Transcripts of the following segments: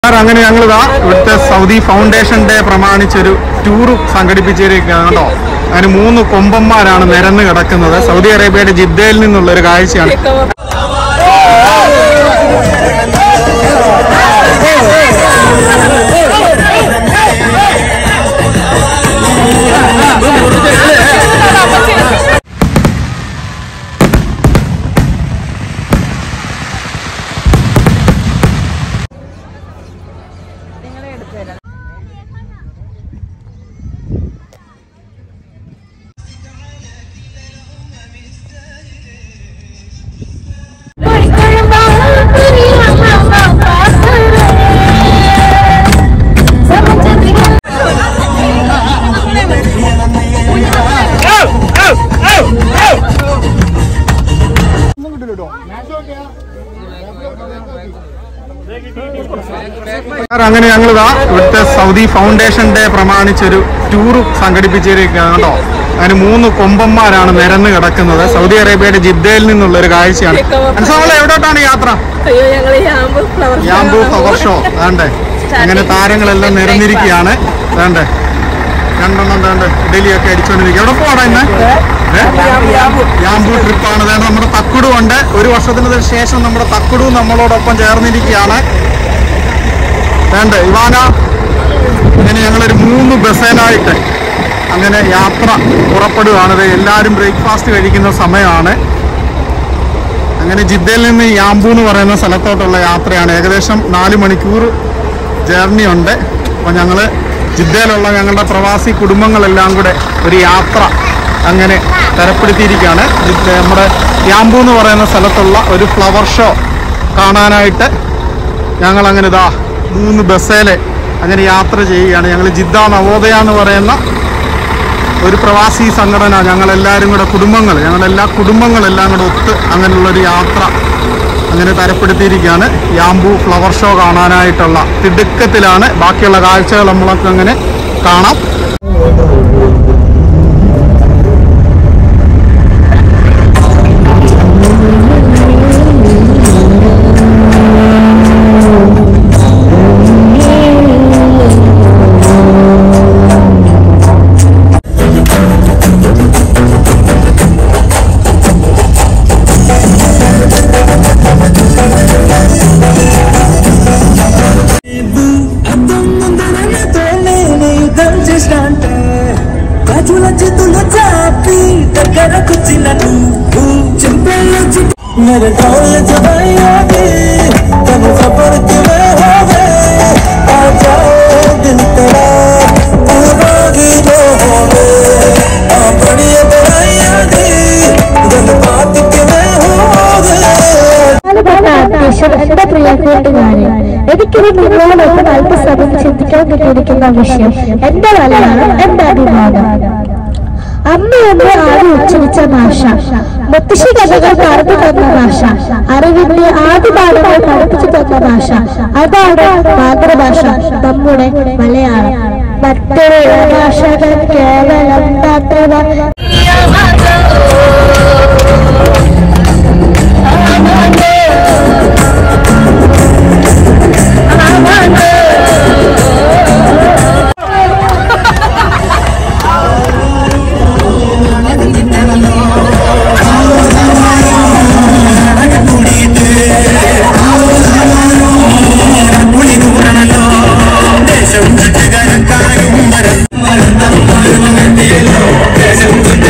Sir അങ്ങനെ ഞങ്ങൾ ഇതാ ഇവിടുത്തെ സൗദി ഫൗണ്ടേഷൻ ഡേ പ്രമാണിച്ചൊരു ടൂർ സംഘടിപ്പിച്ചിരിക്കുകയാണ് കേട്ടോ അതിന് മൂന്ന് കൊമ്പന്മാരാണ് നിരന്ന് കിടക്കുന്നത് സൗദി അറേബ്യയുടെ ജിദ്ദയിൽ നിന്നുള്ള ഒരു കാഴ്ചയാണ് സാർ അങ്ങനെ ഞങ്ങൾ ഇതാ ഇവിടുത്തെ സൗദി ഫൗണ്ടേഷൻ ഡേ പ്രമാണിച്ചൊരു ടൂർ സംഘടിപ്പിച്ചിരിക്കുകയാണ് കേട്ടോ അതിന് മൂന്ന് കൊമ്പന്മാരാണ് നിരന്ന് കിടക്കുന്നത് സൗദി അറേബ്യയുടെ ജിദ്ദയിൽ നിന്നുള്ള ഒരു കാഴ്ചയാണ് മനസ്സിലാവുള്ള എവിടോട്ടാണ് യാത്ര അയ്യോ ഞങ്ങള് Yanbu flower Yanbu flower show വേണ്ടേ അങ്ങനെ താരങ്ങളെല്ലാം നിരന്നിരിക്കുകയാണ് വേണ്ടേ രണ്ടെണ്ണം വേണ്ട ഇഡലിയൊക്കെ അടിച്ചുകൊണ്ടിരിക്കുക എവിടെ പോകണം ഇന്ന് ഏ? യാമ്പു ട്രിപ്പാണ് വേണ്ട നമ്മുടെ തക്കുടു ഉണ്ട് ഒരു വർഷത്തിന് ശേഷം നമ്മുടെ തക്കുടു നമ്മളോടൊപ്പം ചേർന്നിരിക്കുകയാണ് വേണ്ട ഇവാന അങ്ങനെ ഞങ്ങളൊരു മൂന്ന് ബസ്സേലായിട്ട് അങ്ങനെ യാത്ര പുറപ്പെടുകയാണ് ദേ എല്ലാവരും ബ്രേക്ക്ഫാസ്റ്റ് കഴിക്കുന്ന സമയമാണ് അങ്ങനെ ജിദ്ദയിൽ നിന്ന് യാമ്പു എന്ന് പറയുന്ന സ്ഥലത്തോട്ടുള്ള യാത്രയാണ് ഏകദേശം നാല് മണിക്കൂർ ജേർണി ഉണ്ട് അപ്പോൾ ഞങ്ങൾ ജിദ്ദയിലുള്ള ഞങ്ങളുടെ പ്രവാസി കുടുംബങ്ങളെല്ലാം കൂടെ ഒരു യാത്ര അങ്ങനെ തരപ്പെടുത്തിയിരിക്കുകയാണ് ജിദ്ദ നമ്മുടെ യാമ്പു എന്ന് പറയുന്ന സ്ഥലത്തുള്ള ഒരു ഫ്ലവർ ഷോ കാണാനായിട്ട് ഞങ്ങൾ അങ്ങനെ ഇതാ മൂന്ന് ബസ്സേല് അങ്ങനെ യാത്ര ചെയ്യുകയാണ് ഞങ്ങൾ ജിദ്ദ നവോദയ എന്ന് പറയുന്ന ഒരു പ്രവാസി സംഘടന ഞങ്ങളെല്ലാവരും കൂടെ കുടുംബങ്ങൾ ഞങ്ങളെല്ലാ കുടുംബങ്ങളെല്ലാം കൂടെ ഒത്ത് അങ്ങനെയുള്ളൊരു യാത്ര അങ്ങനെ തരപ്പെടുത്തിയിരിക്കുകയാണ് യാമ്പു ഫ്ലവർ ഷോ കാണാനായിട്ടുള്ള തിടുക്കത്തിലാണ് ബാക്കിയുള്ള കാഴ്ചകൾ നമ്മളൊക്കെ അങ്ങനെ കാണാം గాజుల చేతులు చాపి దగ్గర కూర్చున్నట్టు చింపేయచ్చు मेरे ढोल जवायोगे तन खबर के मैं हो गए आ जाओ दिल तेरा तू बागी जो हो गए आ बड़ी बड़ाइया दी दिल बात के मैं हो गए അത്യാവശ്യം എന്റെ പ്രിയ കൂട്ടുകാരെ എനിക്കിനി നിങ്ങളോടൊപ്പം അല്പസമയം ചിന്തിക്കാൻ കിട്ടിയിരിക്കുന്ന വിഷയം എന്റെ മലയാളം എന്റെ അഭിമാനം അമ്മയെന്ന് ആദ്യം ഉച്ചരിച്ച ഭാഷ മുത്തശ്ശി കഥകൾ പറഞ്ഞു തന്ന ഭാഷ അറിവിന്റെ ആദ്യ പാഠങ്ങൾ പഠിപ്പിച്ചു തന്ന ഭാഷ അതാണ് മാതൃഭാഷ നമ്മുടെ മലയാളം മറ്റൊരു ഭാഷകൾ കേവലം മാത്രമ ദേശം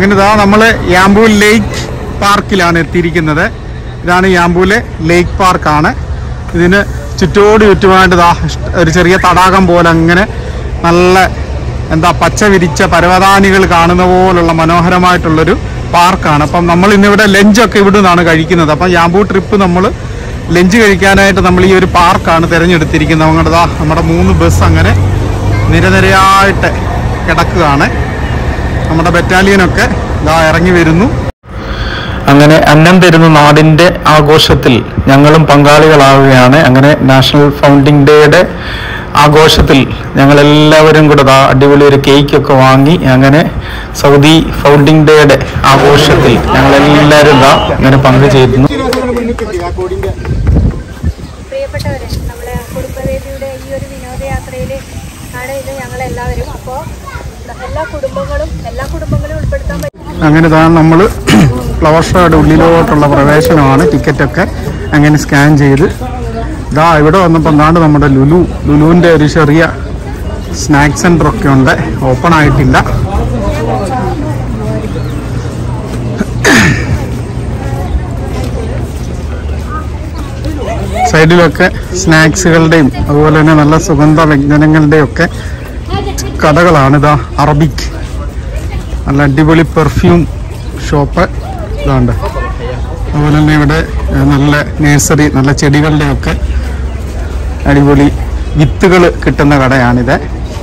അങ്ങനെ ഇതാ നമ്മള് യാമ്പു ലേക്ക് പാർക്കിലാണ് എത്തിയിരിക്കുന്നത് ഇതാണ് യാമ്പൂലെ ലേക്ക് പാർക്കാണ് ഇതിന് ചുറ്റോട് ചുറ്റുമായിട്ട് ഇതാ ഇഷ്ട- ഒരു ചെറിയ തടാകം പോലെ അങ്ങനെ നല്ല എന്താ പച്ച വിരിച്ച പരവതാനികൾ കാണുന്ന പോലുള്ള മനോഹരമായിട്ടുള്ളൊരു പാർക്കാണ് അപ്പം നമ്മൾ ഇന്നിവിടെ ലഞ്ചൊക്കെ ഇവിടെ നിന്നാണ് കഴിക്കുന്നത് അപ്പം യാമ്പൂ ട്രിപ്പ് നമ്മൾ ലഞ്ച് കഴിക്കാനായിട്ട് നമ്മൾ ഈ ഒരു പാർക്കാണ് തിരഞ്ഞെടുത്തിരിക്കുന്നത് അങ്ങോട്ട് ദാ നമ്മുടെ മൂന്ന് ബസ് അങ്ങനെ നിരനിരയായിട്ട് കിടക്കുകയാണ് നമ്മുടെ ബറ്റാലിയനൊക്കെ ഇതാ ഇറങ്ങി വരുന്നു അങ്ങനെ അന്നം തരുന്ന നാടിന്റെ ആഘോഷത്തിൽ ഞങ്ങളും പങ്കാളികളാവുകയാണ് അങ്ങനെ നാഷണൽ ഫൗണ്ടിങ് ഡേയുടെ ആഘോഷത്തിൽ ഞങ്ങൾ എല്ലാവരും കൂടെ ദാ അടിപൊളി ഒരു കേക്ക് ഒക്കെ വാങ്ങി അങ്ങനെ സൗദി ഫൗണ്ടിങ് ഡേയുടെ ആഘോഷത്തിൽ ഞങ്ങൾ എല്ലാവരും ദാ അങ്ങനെ പങ്കുചേരുന്നു പ്രിയപ്പെട്ടവരെ നമ്മുടെ കുടുംബവേദിയുടെ ഈ ഒരു വിനോദയാത്രയിൽ ആണ് ഇത് ഞങ്ങളെല്ലാവരും അപ്പോൾ എല്ലാ കുടുംബങ്ങളും എല്ലാ കുടുംബങ്ങളും ഉൾപ്പെടുത്താൻ പറ്റും അങ്ങനെ ഇതാ നമ്മൾ ഫ്ലവർ ഷോയുടെ ഉള്ളിലോട്ടുള്ള പ്രവേശനമാണ് ടിക്കറ്റൊക്കെ അങ്ങനെ സ്കാൻ ചെയ്ത് ഇതാ ഇവിടെ വന്നപ്പോൾ എന്താണ്ട് നമ്മുടെ ലുലു ലുലുവിൻ്റെ ഒരു ചെറിയ സ്നാക്ക് സെൻ്റർ ഒക്കെ ഉണ്ട് ഓപ്പൺ ആയിട്ടില്ല സൈഡിലൊക്കെ സ്നാക്സുകളുടെയും അതുപോലെ തന്നെ നല്ല സുഗന്ധ വ്യഞ്ജനങ്ങളുടെയും ഒക്കെ കടകളാണ് ഇതാ അറബിക് നല്ല അടിപൊളി പെർഫ്യൂം ഷോപ്പ് ഇതാണ്ട് അതുപോലെ തന്നെ ഇവിടെ ഏഹ്, നല്ല നേഴ്സറി നല്ല ചെടികളുടെ ഒക്കെ അടിപൊളി വിത്തുകൾ കിട്ടുന്ന കടയാണിത്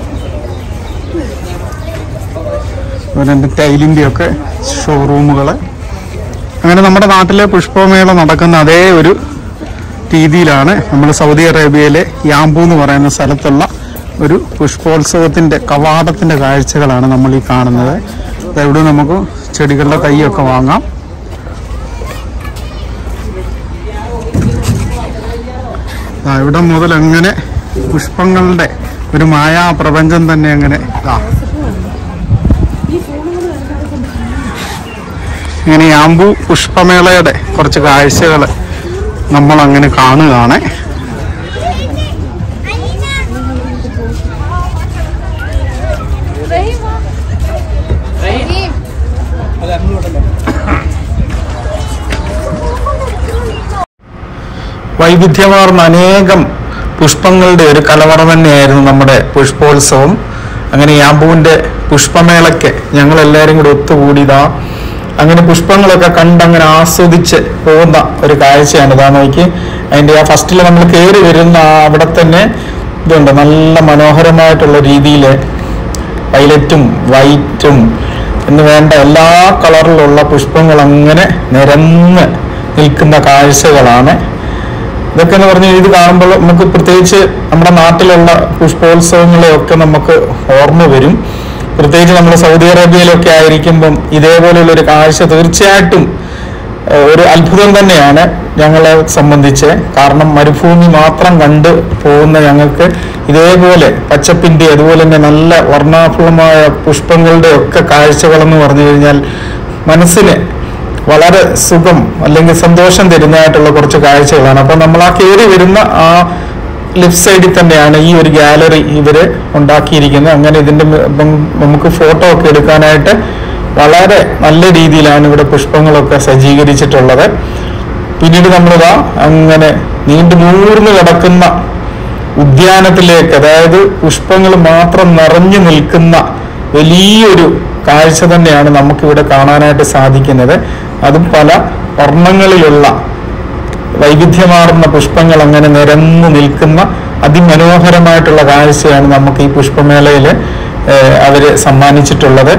അതുപോലെ തന്നെ ടൈലിൻ്റെ ഒക്കെ ഷോറൂമുകൾ അങ്ങനെ നമ്മുടെ നാട്ടിലെ പുഷ്പമേള നടക്കുന്ന അതേ ഒരു രീതിയിലാണ് നമ്മൾ സൗദി അറേബ്യയിലെ യാമ്പു എന്ന് പറയുന്ന സ്ഥലത്തുള്ള ഒരു പുഷ്പോത്സവത്തിന്റെ കവാടത്തിന്റെ കാഴ്ചകളാണ് നമ്മൾ ഈ കാണുന്നത് ദാ ഇവിടെ നമുക്ക് ചെടികളുടെ തൈയൊക്കെ വാങ്ങാം ദാ ഇവിടെ മുതൽ അങ്ങനെ പുഷ്പങ്ങളുടെ ഒരു മായാ പ്രപഞ്ചം തന്നെ അങ്ങനെ ദാ. ഇങ്ങനെ യാമ്പു പുഷ്പമേളയുടെ കുറച്ച് കാഴ്ചകൾ നമ്മൾ അങ്ങനെ കാണുകയാണ് വൈവിധ്യമാർന്ന അനേകം പുഷ്പങ്ങളുടെ ഒരു കലവറ തന്നെയായിരുന്നു നമ്മുടെ പുഷ്പോത്സവം അങ്ങനെ യാമ്പുവിന്റെ പുഷ്പമേളയ്ക്ക് ഞങ്ങൾ എല്ലാവരും കൂടി ഒത്തുകൂടിയതാ അങ്ങനെ പുഷ്പങ്ങളൊക്കെ കണ്ട് അങ്ങനെ ആസ്വദിച്ച് പോകുന്ന ഒരു കാഴ്ചയാണ് ഇതാ നോക്കി അതിന്റെ ആ ഫസ്റ്റിൽ നമ്മൾ കയറി വരുന്ന ആ അവിടെ തന്നെ ഇതുണ്ട് നല്ല മനോഹരമായിട്ടുള്ള രീതിയിൽ വയലറ്റും വൈറ്റും എന്ന് വേണ്ട എല്ലാ കളറിലുള്ള പുഷ്പങ്ങൾ അങ്ങനെ നിരന്ന് നിൽക്കുന്ന കാഴ്ചകളാണ് ഇതൊക്കെ എന്ന് പറഞ്ഞാൽ ഇത് കാണുമ്പോൾ നമുക്ക് പ്രത്യേകിച്ച് നമ്മുടെ നാട്ടിലുള്ള പുഷ്പോത്സവങ്ങളെയൊക്കെ നമുക്ക് ഓർമ്മ വരും പ്രത്യേകിച്ച് നമ്മൾ സൗദി അറേബ്യയിലൊക്കെ ആയിരിക്കുമ്പം ഇതേപോലെയുള്ള ഒരു കാഴ്ച തീർച്ചയായിട്ടും ഏഹ്, ഒരു അത്ഭുതം തന്നെയാണ് ഞങ്ങളെ സംബന്ധിച്ച് കാരണം മരുഭൂമി മാത്രം കണ്ട് പോകുന്ന ഞങ്ങൾക്ക് ഇതേപോലെ പച്ചപ്പിന്റെ അതുപോലെ തന്നെ നല്ല വർണ്ണാഭമായ പുഷ്പങ്ങളുടെ ഒക്കെ കാഴ്ചകളെന്ന് പറഞ്ഞു കഴിഞ്ഞാൽ മനസ്സിന് വളരെ സുഖം അല്ലെങ്കിൽ സന്തോഷം തരുന്നതായിട്ടുള്ള കുറച്ച് കാഴ്ചകളാണ് അപ്പൊ നമ്മൾ ആ കയറി വരുന്ന ആ ലെഫ്റ്റ് സൈഡിൽ തന്നെയാണ് ഈ ഒരു ഗാലറി ഇവര് ഉണ്ടാക്കിയിരിക്കുന്നത് അങ്ങനെ ഇതിന്റെ മ- ഇപ്പം നമുക്ക് ഫോട്ടോ ഒക്കെ എടുക്കാനായിട്ട് വളരെ നല്ല രീതിയിലാണ് ഇവിടെ പുഷ്പങ്ങളൊക്കെ സജ്ജീകരിച്ചിട്ടുള്ളത് പിന്നീട് നമ്മളിതാ അങ്ങനെ നീണ്ടു നൂർന്ന് കിടക്കുന്ന ഉദ്യാനത്തിലേക്ക് അതായത് പുഷ്പങ്ങൾ മാത്രം നിറഞ്ഞു നിൽക്കുന്ന വലിയൊരു കാഴ്ച തന്നെയാണ് നമുക്കിവിടെ കാണാനായിട്ട് സാധിക്കുന്നത് അതും പല വർണ്ണങ്ങളിലുള്ള വൈവിധ്യമാർന്ന പുഷ്പങ്ങൾ അങ്ങനെ നിരന്നു നിൽക്കുന്ന അതിമനോഹരമായിട്ടുള്ള കാഴ്ചയാണ് നമുക്ക് ഈ പുഷ്പമേളയിൽ അവര് സമ്മാനിച്ചിട്ടുള്ളത്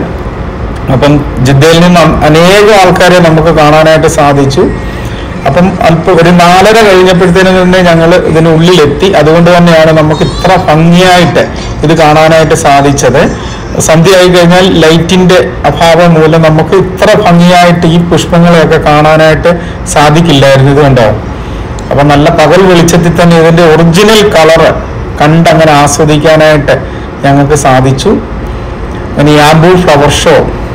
അപ്പം ജിദ്ദയിൽ നിന്ന് അ- അനേകം ആൾക്കാരെ നമുക്ക് കാണാനായിട്ട് സാധിച്ചു അപ്പം അല്പം ഒരു നാലര കഴിഞ്ഞപ്പോഴത്തേനും തന്നെ ഞങ്ങൾ ഇതിനുള്ളിലെത്തി അതുകൊണ്ട് തന്നെയാണ് നമുക്ക് ഇത്ര ഭംഗിയായിട്ട് ഇത് കാണാനായിട്ട് സാധിച്ചത് സന്ധ്യ ആയി കഴിഞ്ഞാൽ ലൈറ്റിന്റെ അഭാവം മൂലം നമുക്ക് ഇത്ര ഭംഗിയായിട്ട് ഈ പുഷ്പങ്ങളെയൊക്കെ കാണാനായിട്ട് സാധിക്കില്ലായിരുന്നു ഇത് കണ്ടോ അപ്പൊ നല്ല പകൽ വെളിച്ചത്തിൽ തന്നെ ഇതിന്റെ ഒറിജിനൽ കളറ് കണ്ടങ്ങനെ ആസ്വദിക്കാനായിട്ട് ഞങ്ങൾക്ക് സാധിച്ചു അങ്ങനെ യാബു ഫ്ലവർ ഷോ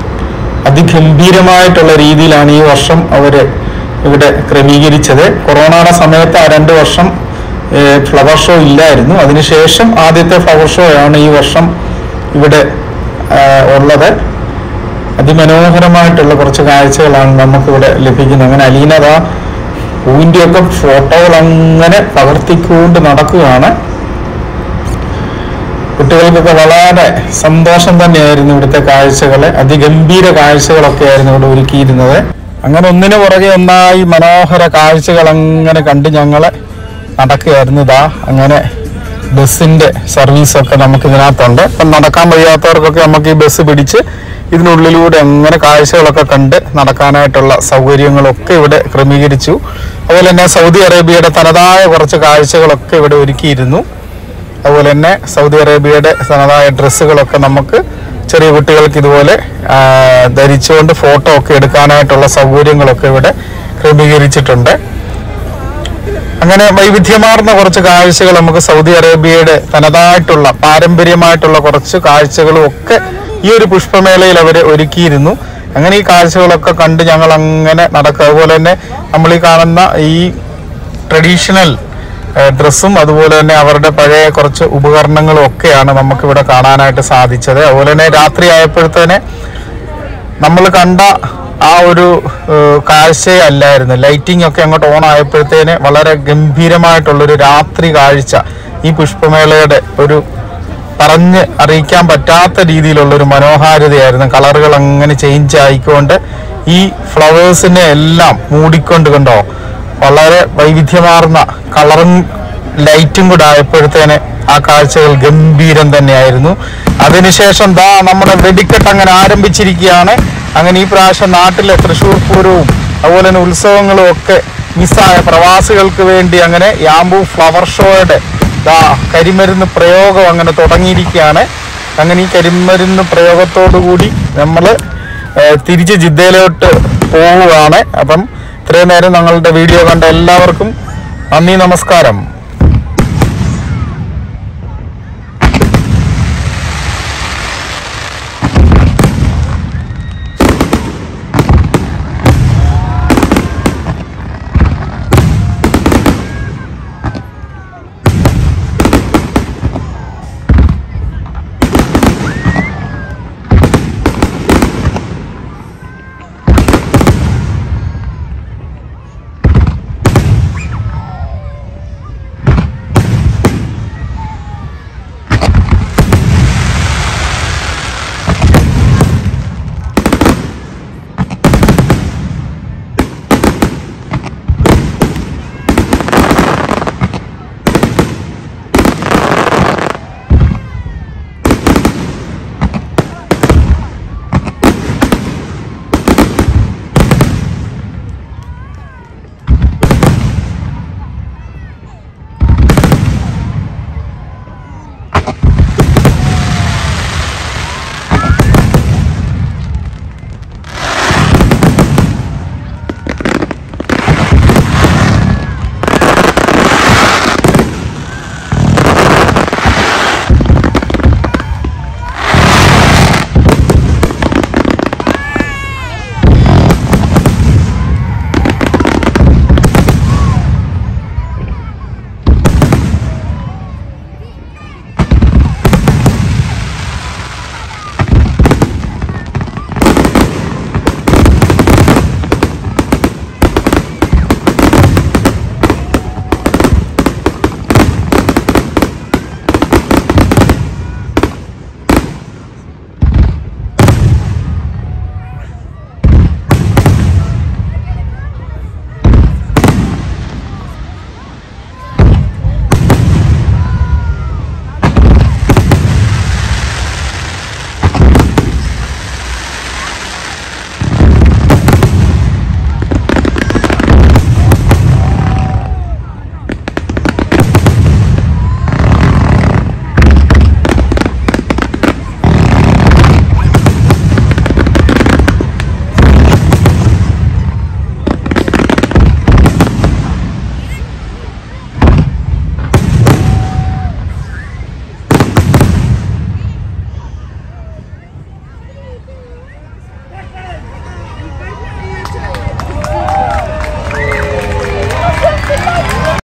അതിഗംഭീരമായിട്ടുള്ള രീതിയിലാണ് ഈ വർഷം അവര് ഇവിടെ ക്രമീകരിച്ചത് കൊറോണയുടെ സമയത്ത് ആ രണ്ട് വർഷം ഫ്ലവർ ഷോ ഇല്ലായിരുന്നു അതിനുശേഷം ആദ്യത്തെ ഫ്ലവർ ഷോ ആണ് ഈ വർഷം ഇവിടെ ആ, ഉള്ളത് അതിമനോഹരമായിട്ടുള്ള കുറച്ച് കാഴ്ചകളാണ് നമുക്കിവിടെ ലഭിക്കുന്നത് അങ്ങനെ അലീനത പൂവിൻ്റെയൊക്കെ ഫോട്ടോകൾ അങ്ങനെ പകർത്തിക്കൊണ്ട് നടക്കുകയാണ് കുട്ടികൾക്കൊക്കെ വളരെ സന്തോഷം തന്നെയായിരുന്നു ഇവിടുത്തെ കാഴ്ചകള് അതിഗംഭീര കാഴ്ചകളൊക്കെ ആയിരുന്നു ഇവിടെ ഒരുക്കിയിരുന്നത് അങ്ങനെ ഒന്നിനു പുറകെ ഒന്നായി മനോഹര കാഴ്ചകൾ അങ്ങനെ കണ്ട് ഞങ്ങള് നടക്കുകയായിരുന്നു ഇതാ അങ്ങനെ ബസ്സിന്റെ സർവീസൊക്കെ നമുക്ക് ഇതിനകത്തുണ്ട് ഇപ്പം നടക്കാൻ വയ്യാത്തവർക്കൊക്കെ നമുക്ക് ഈ ബസ് പിടിച്ച് ഇതിനുള്ളിലൂടെ അങ്ങനെ കാഴ്ചകളൊക്കെ കണ്ട് നടക്കാനായിട്ടുള്ള സൗകര്യങ്ങളൊക്കെ ഇവിടെ ക്രമീകരിച്ചു അതുപോലെ തന്നെ സൗദി അറേബ്യയുടെ തനതായ കുറച്ച് കാഴ്ചകളൊക്കെ ഇവിടെ ഒരുക്കിയിരുന്നു അതുപോലെ തന്നെ സൗദി അറേബ്യയുടെ തനതായ ഡ്രസ്സുകളൊക്കെ നമുക്ക് ചെറിയ കുട്ടികൾക്ക് ഇതുപോലെ ആ, ധരിച്ചുകൊണ്ട് ഫോട്ടോ ഒക്കെ എടുക്കാനായിട്ടുള്ള സൗകര്യങ്ങളൊക്കെ ഇവിടെ ക്രമീകരിച്ചിട്ടുണ്ട് അങ്ങനെ വൈവിധ്യമാർന്ന കുറച്ച് കാഴ്ചകൾ നമുക്ക് സൗദി അറേബ്യയുടെ തനതായിട്ടുള്ള പാരമ്പര്യമായിട്ടുള്ള കുറച്ച് കാഴ്ചകളും ഒക്കെ ഈ ഒരു പുഷ്പമേളയിൽ അവർ ഒരുക്കിയിരുന്നു അങ്ങനെ ഈ കാഴ്ചകളൊക്കെ കണ്ട് ഞങ്ങൾ അങ്ങനെ നടക്കുക അതുപോലെ തന്നെ നമ്മൾ ഈ കാണുന്ന ഈ ട്രഡീഷണൽ ഡ്രസ്സും അതുപോലെ തന്നെ അവരുടെ പഴയ കുറച്ച് ഉപകരണങ്ങളും ഒക്കെയാണ് നമുക്കിവിടെ കാണാനായിട്ട് സാധിച്ചത് അതുപോലെ തന്നെ രാത്രി ആയപ്പോഴത്തേനെ നമ്മൾ കണ്ട ആ ഒരു ഏഹ്, കാഴ്ചയെ അല്ലായിരുന്നു ലൈറ്റിംഗ് ഒക്കെ അങ്ങോട്ട് ഓൺ ആയപ്പോഴത്തേന് വളരെ ഗംഭീരമായിട്ടുള്ളൊരു രാത്രി കാഴ്ച ഈ പുഷ്പമേളയുടെ ഒരു പറഞ്ഞ് അറിയിക്കാൻ പറ്റാത്ത രീതിയിലുള്ള ഒരു മനോഹാരിതയായിരുന്നു കളറുകൾ അങ്ങനെ ചേഞ്ച് ആയിക്കൊണ്ട് ഈ ഫ്ലവേഴ്സിനെ എല്ലാം മൂടിക്കൊണ്ട് കണ്ടോ വളരെ വൈവിധ്യമാർന്ന കളറും ലൈറ്റും കൂടെ ആയപ്പോഴത്തേന് ആ കാഴ്ചകൾ ഗംഭീരം തന്നെയായിരുന്നു അതിനുശേഷം ദാ നമ്മുടെ വെടിക്കെട്ട് അങ്ങനെ ആരംഭിച്ചിരിക്കുകയാണ് അങ്ങനെ ഈ പ്രാവശ്യം നാട്ടിലെ തൃശ്ശൂർ പൂരവും അതുപോലെ തന്നെ ഉത്സവങ്ങളും ഒക്കെ മിസ്സായ പ്രവാസികൾക്ക് വേണ്ടി അങ്ങനെ യാമ്പു ഫ്ലവർ ഷോയുടെ ദാ കരിമരുന്ന് പ്രയോഗം അങ്ങനെ തുടങ്ങിയിരിക്കുകയാണ് അങ്ങനെ ഈ കരിമരുന്ന് പ്രയോഗത്തോടു കൂടി നമ്മൾ തിരിച്ച് ജിദ്ദയിലോട്ട് പോവുകയാണ് അപ്പം ഇത്രയും നേരം ഞങ്ങളുടെ വീഡിയോ കണ്ട എല്ലാവർക്കും നന്ദി നമസ്കാരം